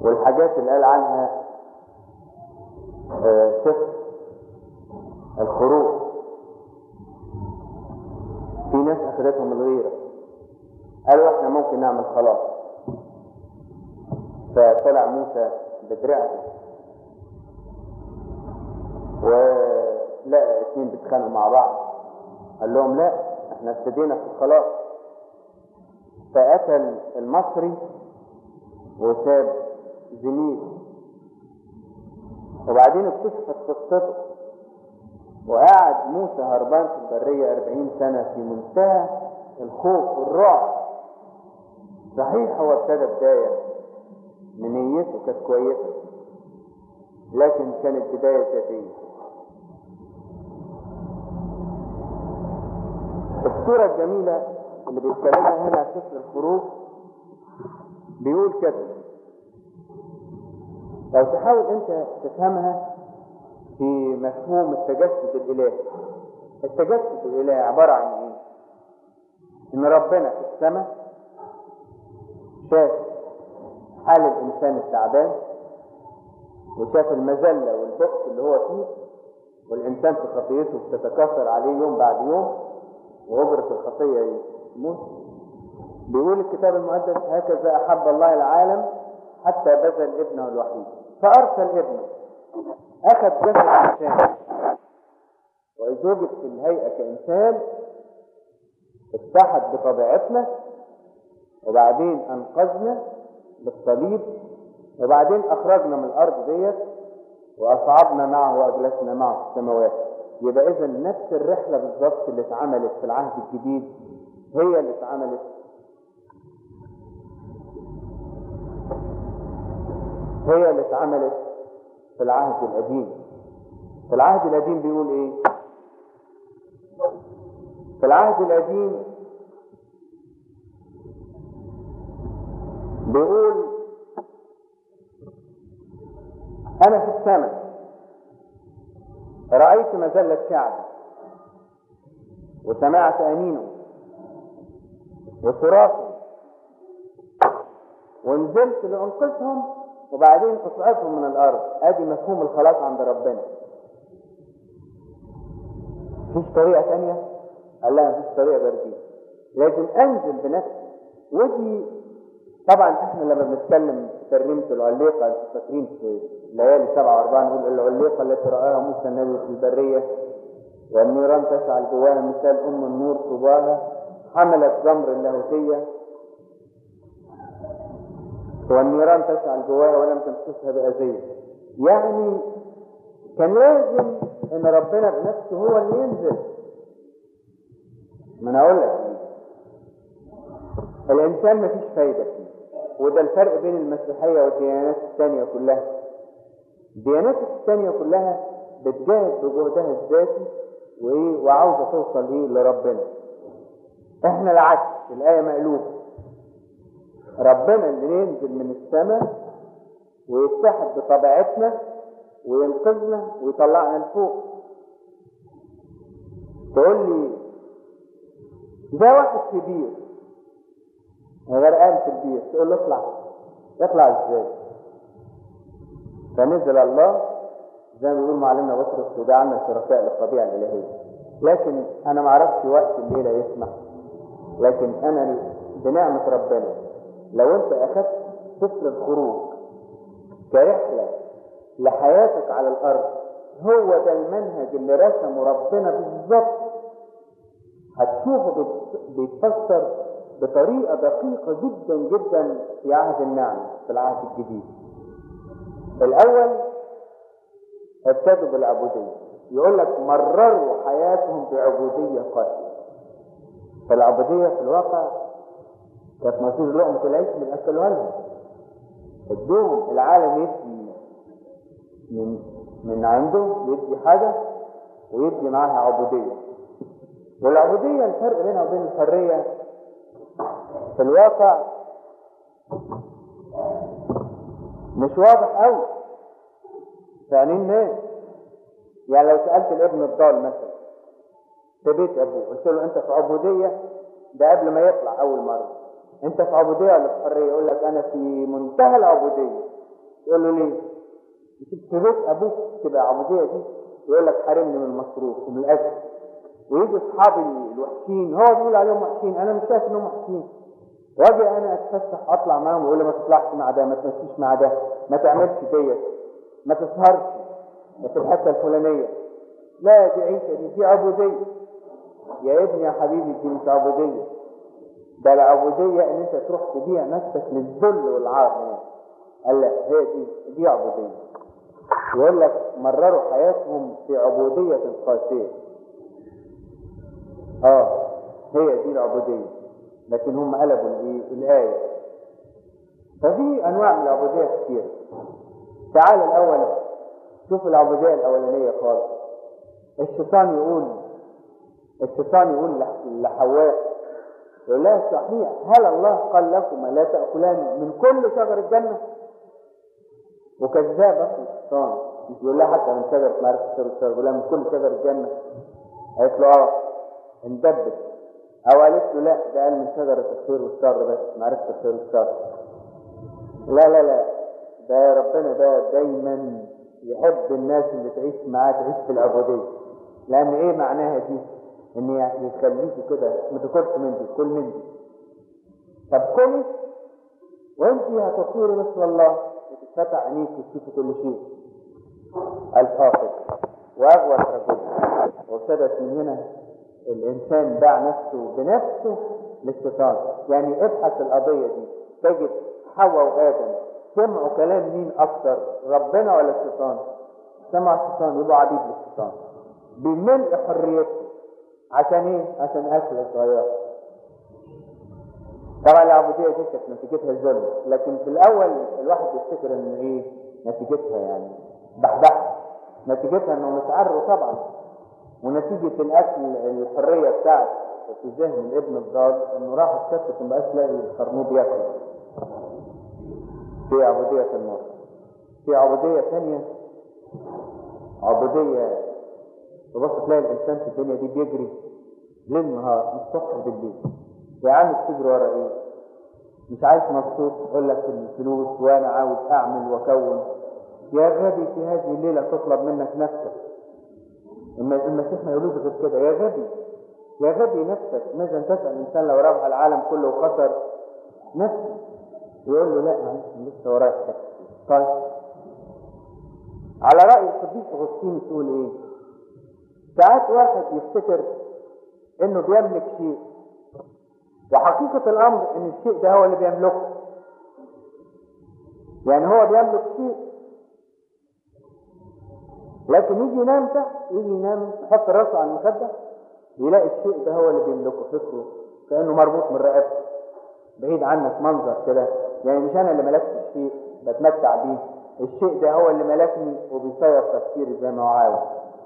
والحاجات اللي قال عنها آه، سفر الخروج في ناس اخذتهم الغيره قالوا احنا ممكن نعمل خلاص فطلع موسى بدرعته ولقى اتنين بيتخانقوا مع بعض قال لهم لا احنا ابتدينا في الخلاص فقتل المصري وساب زميله وبعدين اكتشفت قصته وقعد موسى هربان في البرية أربعين سنة في منتهى الخوف والرعب صحيح هو ابتدى بداية من نيته كانت كويسة لكن كانت بداية ذاتية الصورة الجميلة اللي بيتكلمها هنا سفر الخروج بيقول كده لو تحاول انت تفهمها في مفهوم التجسد الالهي التجسد الالهي عبارة عن ايه ان ربنا في السماء شاف حال الانسان التعبان وشاف المذلة والبؤس اللي هو فيه والانسان في خطيته بتتكاثر عليه يوم بعد يوم وأجرة الخطية يموت بيقول الكتاب المقدس هكذا أحب الله العالم حتى بذل ابنه الوحيد فأرسل ابنه أخذ جسد إنسان وإذ وجد في الهيئة كإنسان اتحد بطبيعتنا وبعدين أنقذنا بالصليب وبعدين أخرجنا من الأرض ديت وأصعدنا معه وأجلسنا معه في السماوات يبقى إذا نفس الرحلة بالظبط اللي اتعملت في العهد الجديد هي اللي اتعملت هي اللي اتعملت في العهد القديم في العهد القديم بيقول ايه في العهد القديم بيقول انا في السماء رأيت مذلة شعبي وسمعت أنينه وصراخه ونزلت لأنقذهم وبعدين أصعدهم من الأرض أدي مفهوم الخلاص عند ربنا مفيش طريقة تانية قال لا مفيش طريقة غير دي لازم أنزل بنفسي ودي طبعا احنا لما بنتكلم في ترنيمة العليقة انتوا فاكرين في ليالي 47 نقول العليقة التي رآها موسى النبي في البرية والنيران تشعل جواها مثال أم النور طباها حملت جمر اللاهوتية والنيران تشعل جواها ولم تمسسها بأذية يعني كان لازم ان ربنا بنفسه هو اللي ينزل ما انا اقول لك الانسان مفيش فايده فيه وده الفرق بين المسيحيه والديانات الثانيه كلها الديانات الثانيه كلها بتجاهد بجهدها الذاتي وايه وعاوزه توصل ايه لربنا احنا العكس الايه مقلوبه ربنا اللي ينزل من السماء ويتحد بطبيعتنا وينقذنا ويطلعنا لفوق تقول لي ده واحد كبير غرقان في البير تقول له اطلع اطلع ازاي فنزل الله زي ما بيقول معلمنا بطرس وجعلنا شركاء للطبيعه الالهيه لكن انا ما اعرفش وقت الليله يسمح لكن انا بنعمه ربنا لو انت اخذت سفر الخروج كرحله لحياتك على الارض هو ده المنهج اللي رسمه ربنا بالظبط هتشوفه بيتفسر بطريقه دقيقه جدا جدا في عهد النعمه في العهد الجديد الاول ابتدوا بالعبوديه يقول لك مرروا حياتهم بعبوديه قاسيه فالعبوديه في الواقع كانت مصير لقمه العيش اللي اكلوها لهم ادوهم العالم يدي من من عنده يدي حاجة ويدي معاها عبودية والعبودية الفرق بينها وبين الحرية في الواقع مش واضح قوي في عينين الناس يعني لو سألت الابن الضال مثلا في بيت ابوه قلت له انت في عبودية ده قبل ما يطلع اول مرة انت في عبودية ولا في حرية يقول لك انا في منتهى العبودية يقول له ليه؟ في بيت ابوك تبقى عبوديه دي يقول لك حارمني من المصروف ومن الاكل ويجي اصحابي الوحشين هو بيقول عليهم وحشين انا مش شايف انهم وحشين واجي انا اتفسح اطلع معاهم ويقول لي ما تطلعش مع ده ما تمشيش مع ده ما تعملش ديت ما تسهرش في الحته الفلانيه لا دي عيشه دي دي عبوديه يا ابني يا حبيبي دي مش عبوديه ده العبوديه ان انت تروح تبيع نفسك للذل والعار هناك قال لا هي دي دي عبوديه يقول لك مرروا حياتهم في عبوديه قاسيه اه هي دي العبوديه لكن هم قلبوا الايه الايه ففي انواع من العبوديه كتير تعال الاول شوف العبوديه الاولانيه خالص الشيطان يقول الشيطان يقول لحواء يقول لها صحيح هل الله قال لكم لا تاكلان من كل شجر الجنه وكذاب اصل الشيطان مش بيقول لها حتى من شجره معرفه الشر والشر بيقول لها من كل شجر الجنه قالت له اه اندبت او قالت له لا ده قال من شجره الخير والشر بس معرفه الخير والشر لا لا لا ده ربنا ده دايما يحب الناس اللي تعيش معاه تعيش في العبوديه لان ايه معناها دي ان يخليكوا كده ما تاكلش من دي كل من دي طب كلي وانت هتصيري مثل الله وتتفتح عينيك وتشوفي كل شيء الحافظ واغوى رجل وابتدت من هنا الانسان باع نفسه بنفسه للشيطان يعني ابحث القضيه دي تجد حواء وادم سمعوا كلام مين اكثر ربنا ولا الشيطان سمع الشيطان يبقوا عبيد للشيطان بملء حريته عشان ايه عشان اكل صغير طبعا العبوديه دي كانت نتيجتها الذل لكن في الاول الواحد يفتكر ان ايه نتيجتها يعني بحبح نتيجتها انه متعروا طبعا ونتيجه الاكل الحريه بتاعت في ذهن الابن الضال انه راح اتشتت ما بقاش لاقي الخرنوب ياكل في عبودية النار في عبودية ثانية عبودية تبص تلاقي الإنسان في الدنيا دي بيجري ليل نهار من الصبح بالليل يا عم بتجري ورا إيه؟ مش عايش مبسوط يقول لك الفلوس وأنا عاوز أعمل وأكون يا غبي في هذه الليلة تطلب منك نفسك المسيح ما يقولوش غير كده يا غبي يا غبي نفسك ماذا تسأل الإنسان لو ربح العالم كله وخسر نفسه يقول له لا معلش لسه ورايا حاجات طيب على رأي القديس أغسطين تقول إيه؟ ساعات واحد يفتكر إنه بيملك شيء وحقيقة الأمر إن الشيء ده هو اللي بيملكه يعني هو بيملك شيء لكن يجي ينام تحت يجي ينام يحط راسه على المخدة يلاقي الشيء ده هو اللي بيملكه فكره كأنه مربوط من رقبته بعيد عنك منظر كده يعني مش انا اللي ملكت الشيء بتمتع بيه الشيء ده هو اللي ملكني وبيسير تفكيري زي ما هو عاوز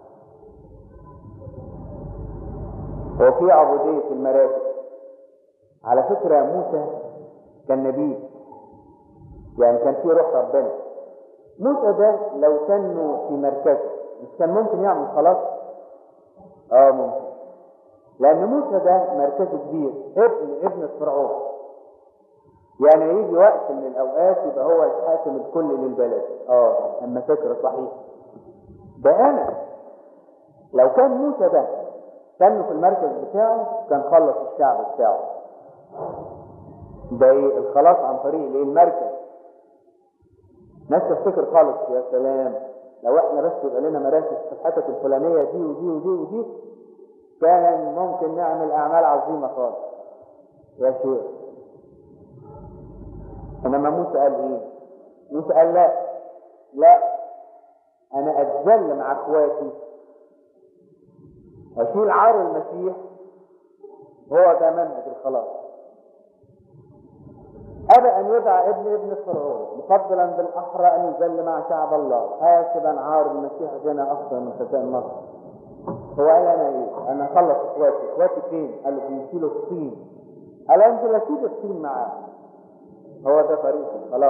وفي عبودية المراكز على فكرة موسى كان نبي يعني كان في روح ربنا موسى ده لو كانوا في مركزه مش كان ممكن يعمل خلاص اه ممكن لان موسى ده مركزه كبير ابن ابن فرعون يعني يجي وقت من الاوقات يبقى هو الحاكم الكل للبلد اه اما فكره صحيح ده انا لو كان موسى ده كان في المركز بتاعه كان خلص الشعب بتاعه ده ايه الخلاص عن طريق الايه المركز ناس تفتكر خالص يا سلام لو احنا بس يبقى لنا مراكز في الحتت الفلانيه دي ودي ودي ودي كان ممكن نعمل اعمال عظيمه خالص يا شيخ انما موسى قال ايه موسى قال لا لا انا اتذل مع اخواتي واشيل عار المسيح هو ده منهج الخلاص أبى أن يدعى ابن ابن فرعون مفضلا بالأحرى أن يذل مع شعب الله حاسبا عار المسيح غنى أفضل من خزائن مصر هو قال أنا إيه؟ أنا أخلص إخواتي، إخواتي فين؟ قالوا بيشيلوا الصين قال أنزل أشيل الصين معاه هو ده طريقي خلاص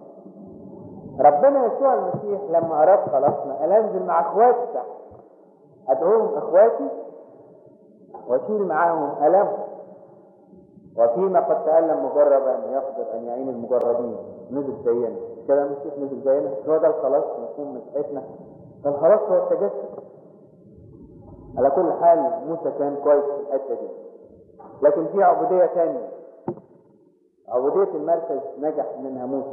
ربنا يسوع المسيح لما أراد خلاصنا قال أنزل مع إخواتي تحت أدعوهم إخواتي وأشيل معاهم ألمهم وفيما قد تألم مجربا يقدر أن يعين المجربين نزل زينا كده المسيح نزل زينا مش هو ده الخلاص مفهوم مسيحتنا فالخلاص هو التجسد على كل حال موسى كان كويس في الحته دي لكن في عبوديه ثانيه عبوديه المركز نجح منها موسى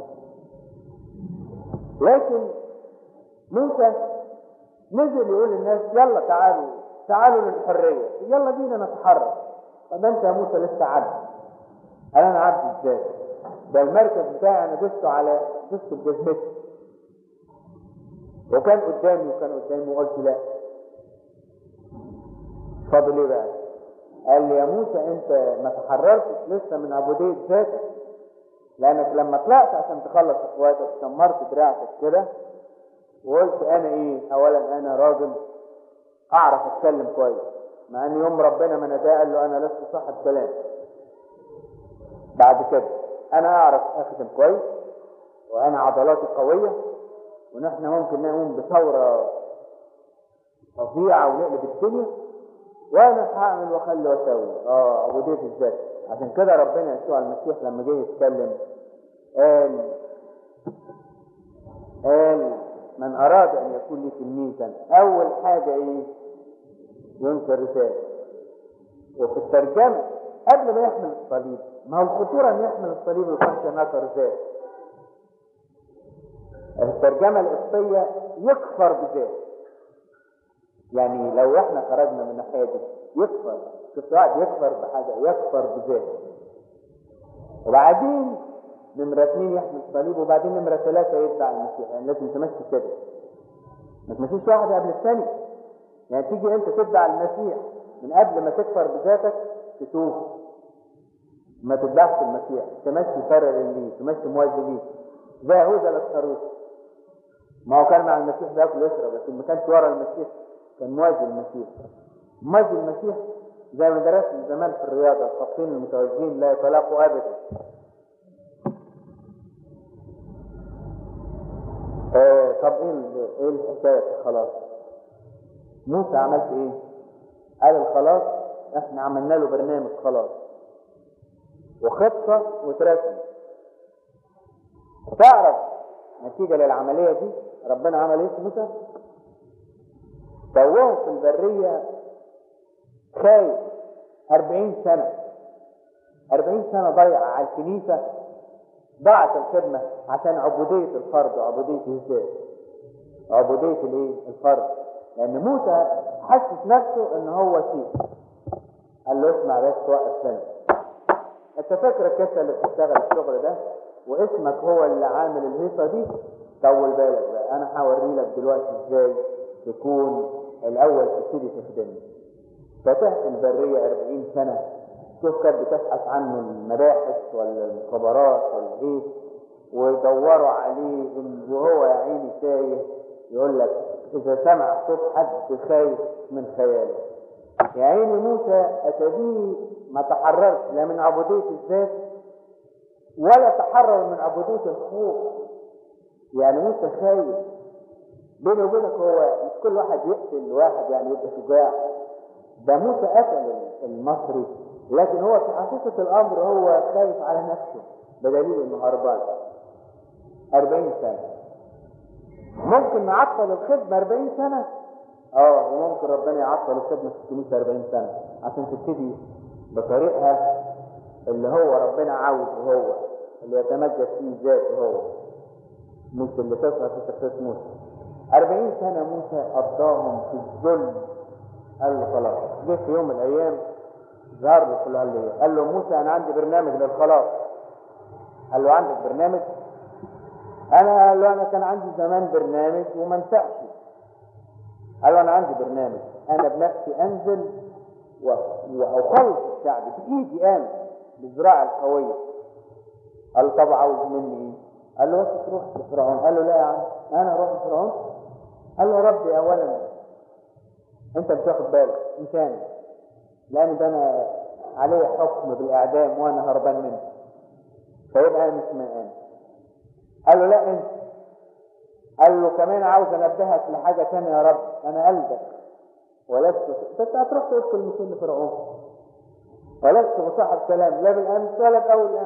لكن موسى نزل يقول للناس يلا تعالوا تعالوا للحريه يلا بينا نتحرك طب انت يا موسى لسه عبد قال انا عبد ازاي ده المركز بتاعي انا دسته على دسته بجزمتي وكان قدامي وكان قدامي وقلت لا فاضل ايه بقى قال لي يا موسى انت ما تحررتش لسه من عبودية ذاتك لانك لما طلعت عشان تخلص اخواتك شمرت دراعتك كده وقلت انا ايه اولا انا راجل اعرف اتكلم كويس مع ان يوم ربنا ما نداه قال له انا لست صاحب كلام بعد كده انا اعرف اخدم كويس وانا عضلاتي قويه ونحن ممكن نقوم بثوره فظيعه ونقلب الدنيا وانا هعمل واخلي واسوي اه عبوديه الذات عشان كده ربنا يسوع المسيح لما جه يتكلم قال قال من اراد ان يكون لي تلميذا اول حاجه ايه ينكر رساله وفي الترجمه قبل ما يحمل الصليب ما هو الخطوره ان يحمل الصليب ويكونش هناك رساله الترجمه القبطيه يكفر بذاته يعني لو احنا خرجنا من الناحيه دي يكفر شفت واحد يكفر بحاجه يكفر بذاته وبعدين نمرة اثنين يحمل الصليب وبعدين نمرة ثلاثة يتبع المسيح يعني لازم تمشي كده ما تمشيش واحد قبل الثاني يعني تيجي انت تتبع المسيح من قبل ما تكفر بذاتك تتوب ما تتبعش المسيح تمشي فرر ليه تمشي موازي ليه زي يهوذا الاسخروت ما هو كان مع المسيح بياكل ويشرب لكن ما كانش ورا المسيح كان موازي المسيح موازي المسيح زي ما درسنا زمان في الرياضة الخطين المتوازيين لا يتلاقوا أبدا آه طب ايه ال- ايه الحكاية خلاص موسى عملت ايه قال الخلاص احنا عملنا له برنامج خلاص وخطة وترسم تعرف نتيجة للعملية دي ربنا عمل ايه في موسى توهم في البرية خايف أربعين سنة أربعين سنة ضيع على الكنيسة ضاعت الخدمة عشان عبودية الفرد وعبودية الذات عبودية الايه الفرد لأن موسى حسس نفسه إن هو شيء قال له اسمع بس وقف سنة انت فاكرك انت اللي بتشتغل الشغل ده واسمك هو اللي عامل الهيصه دي طول بالك بقى انا هوري لك دلوقتي ازاي تكون الاول تبتدي تخدمني فتحت البريه 40 سنه شوف كانت بتبحث عنه المباحث ولا المخابرات ولا ايه ويدوروا عليه إن- وهو يا عيني تايه يقول لك اذا سمع صوت حد خايف من خياله يا عيني موسى اتبيه ما تحررش لا من عبوديه الذات ولا تحرر من عبوديه الخوف يعني موسى خايف بيني وبينك هو مش كل واحد يقتل واحد يعني يبقى شجاع ده موسى قتل المصري لكن هو في حقيقة الأمر هو خايف على نفسه بدليل إنه هربان 40 سنة ممكن نعطل الخدمة 40 سنة اه وممكن ربنا يعطل الخدمة في الكنيسة 40 سنة عشان تبتدي بطريقها اللي هو ربنا عاوزه هو اللي يتمجد فيه ذاته هو مش اللي تظهر في شخصية موسى 40 سنة موسى قضاهم في الذل قال له خلاص جه في يوم من الأيام ظهر له كله قال له إيه؟ قال له موسى أنا عندي برنامج للخلاص قال له عندك برنامج أنا قال له أنا كان عندي زمان برنامج وما نفعش قال له أنا عندي برنامج أنا بنفسي أنزل و- وأخلص الشعب بإيدي أنا بالزراعة القوية قال له طب عاوز مني إيه؟ قال له بس تروح لفرعون قال له لا يا عم أنا أروح لفرعون قال له يا ربي أولا أنت مش واخد بالك مش أنا لأن ده أنا علي حكم بالإعدام وأنا هربان منه فيبقى أنا مش من أنا قال له لا أنت قال له كمان عاوز انبهك لحاجه ثانيه يا رب انا قلبك ولست بس هتروح تقول كلمتين لفرعون ولست بصاحب كلام لا بالامس ولا باول امس